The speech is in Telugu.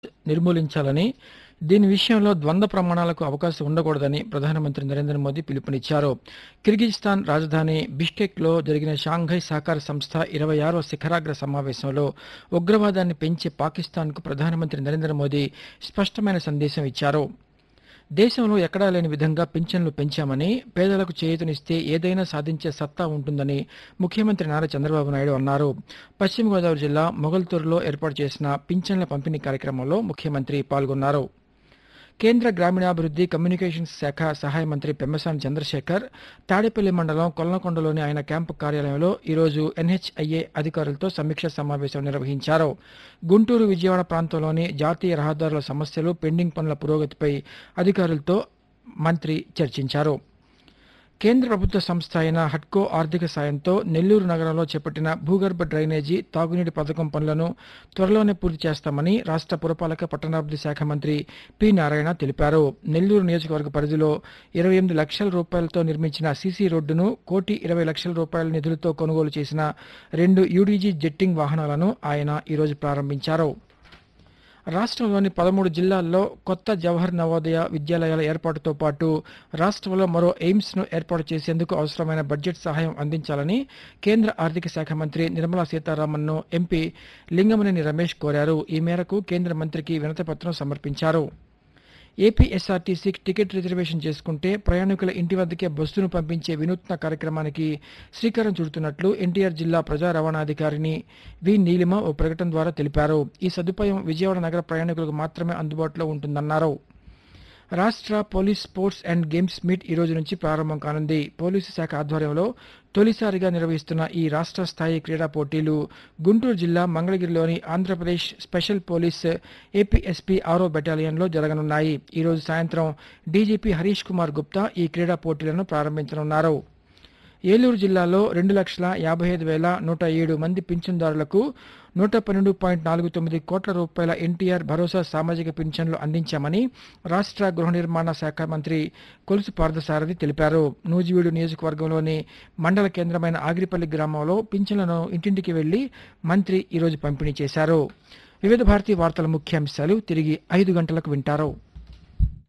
నిర్మూలించాలని దీని విషయంలో ద్వంద్వ ప్రమాణాలకు అవకాశం ఉండకూడదని ప్రధానమంత్రి నరేంద్ర మోదీ పిలుపునిచ్చారు కిర్గిజిస్తాన్ రాజధాని బిష్కెక్లో జరిగిన షాంఘై సహకార సంస్థ ఇరవై ఆరవ శిఖరాగ్ర సమావేశంలో ఉగ్రవాదాన్ని పెంచే పాకిస్తాన్కు ప్రధానమంత్రి నరేంద్ర మోదీ స్పష్టమైన సందేశం ఇచ్చారు దేశంలో ఎక్కడా లేని విధంగా పింఛన్లు పెంచామని పేదలకు చేయూతనిస్తే ఏదైనా సాధించే సత్తా ఉంటుందని ముఖ్యమంత్రి నారా చంద్రబాబు నాయుడు అన్నారు పశ్చిమ గోదావరి జిల్లా మొగల్తూరులో ఏర్పాటు చేసిన పింఛన్ల పంపిణీ కార్యక్రమంలో ముఖ్యమంత్రి పాల్గొన్నారు కేంద్ర గ్రామీణాభివృద్ధి కమ్యూనికేషన్స్ శాఖ సహాయ మంత్రి పెమ్మసాని చంద్రశేఖర్ తాడేపల్లి మండలం కొల్లకొండలోని ఆయన క్యాంపు కార్యాలయంలో ఈరోజు ఎన్హెచ్ఐఏ అధికారులతో సమీక్ష సమావేశం నిర్వహించారు గుంటూరు విజయవాడ ప్రాంతంలోని జాతీయ రహదారుల సమస్యలు పెండింగ్ పనుల పురోగతిపై అధికారులతో మంత్రి చర్చించారు కేంద్ర ప్రభుత్వ సంస్థ అయిన హట్కో ఆర్థిక సాయంతో నెల్లూరు నగరంలో చేపట్టిన భూగర్భ డ్రైనేజీ తాగునీటి పథకం పనులను త్వరలోనే పూర్తి చేస్తామని రాష్ట్ర పురపాలక పట్టణాభివృద్ధి శాఖ మంత్రి పి నారాయణ తెలిపారు నెల్లూరు నియోజకవర్గ పరిధిలో ఇరవై ఎనిమిది లక్షల రూపాయలతో నిర్మించిన సీసీ రోడ్డును కోటి ఇరవై లక్షల రూపాయల నిధులతో కొనుగోలు చేసిన రెండు యూడీజీ జెట్టింగ్ వాహనాలను ఆయన ఈరోజు ప్రారంభించారు రాష్ట్రంలోని పదమూడు జిల్లాల్లో కొత్త జవహర్ నవోదయ విద్యాలయాల ఏర్పాటుతో పాటు రాష్ట్రంలో మరో ఎయిమ్స్ను ఏర్పాటు చేసేందుకు అవసరమైన బడ్జెట్ సహాయం అందించాలని కేంద్ర ఆర్థిక శాఖ మంత్రి నిర్మలా సీతారామన్ను ఎంపీ లింగమనేని రమేష్ కోరారు ఈ మేరకు కేంద్ర మంత్రికి వినతిపత్రం సమర్పించారు ఏపీఎస్ఆర్టీసీ టికెట్ రిజర్వేషన్ చేసుకుంటే ప్రయాణికుల ఇంటి వద్దకే బస్సును పంపించే వినూత్న కార్యక్రమానికి శ్రీకారం చుడుతున్నట్లు ఎన్టీఆర్ జిల్లా ప్రజా రవాణాధికారిని వి నీలిమ ఓ ప్రకటన ద్వారా తెలిపారు ఈ సదుపాయం విజయవాడ నగర ప్రయాణికులకు మాత్రమే అందుబాటులో ఉంటుందన్నారు రాష్ట్ర police sports and games meet ఈ రోజు నుంచి ప్రారంభం కానుంది పోలీసు శాఖ ఆధ్వర్యంలో తొలిసారిగా నిర్వహిస్తున్న ఈ రాష్ట్ర స్థాయి క్రీడా పోటీలు గుంటూరు జిల్లా మంగళగిరిలోని ఆంధ్రప్రదేశ్ స్పెషల్ పోలీస్ ఏపీఎస్పీ ఆరో బెటాలియన్లో జరగనున్నాయి ఈ రోజు సాయంత్రం డీజీపీ హరీష్ కుమార్ గుప్తా ఈ క్రీడా పోటీలను ప్రారంభించనున్నారు ఏలూరు జిల్లాలో రెండు లక్షల యాభై ఐదు వేల నూట ఏడు మంది పింఛన్దారులకు నూట పన్నెండు పాయింట్ నాలుగు తొమ్మిది కోట్ల రూపాయల ఎన్టీఆర్ భరోసా సామాజిక పింఛన్లు అందించామని రాష్ట్ర గృహ నిర్మాణ శాఖ మంత్రి కొలుసు పార్థసారథి తెలిపారు నూజివీడు నియోజకవర్గంలోని మండల కేంద్రమైన ఆగిరిపల్లి గ్రామంలో పింఛన్లను ఇంటింటికి వెళ్లి మంత్రి ఈరోజు పంపిణీ చేశారు వివిధ భారతీ వార్తల ముఖ్యాంశాలు తిరిగి ఐదు గంటలకు వింటారు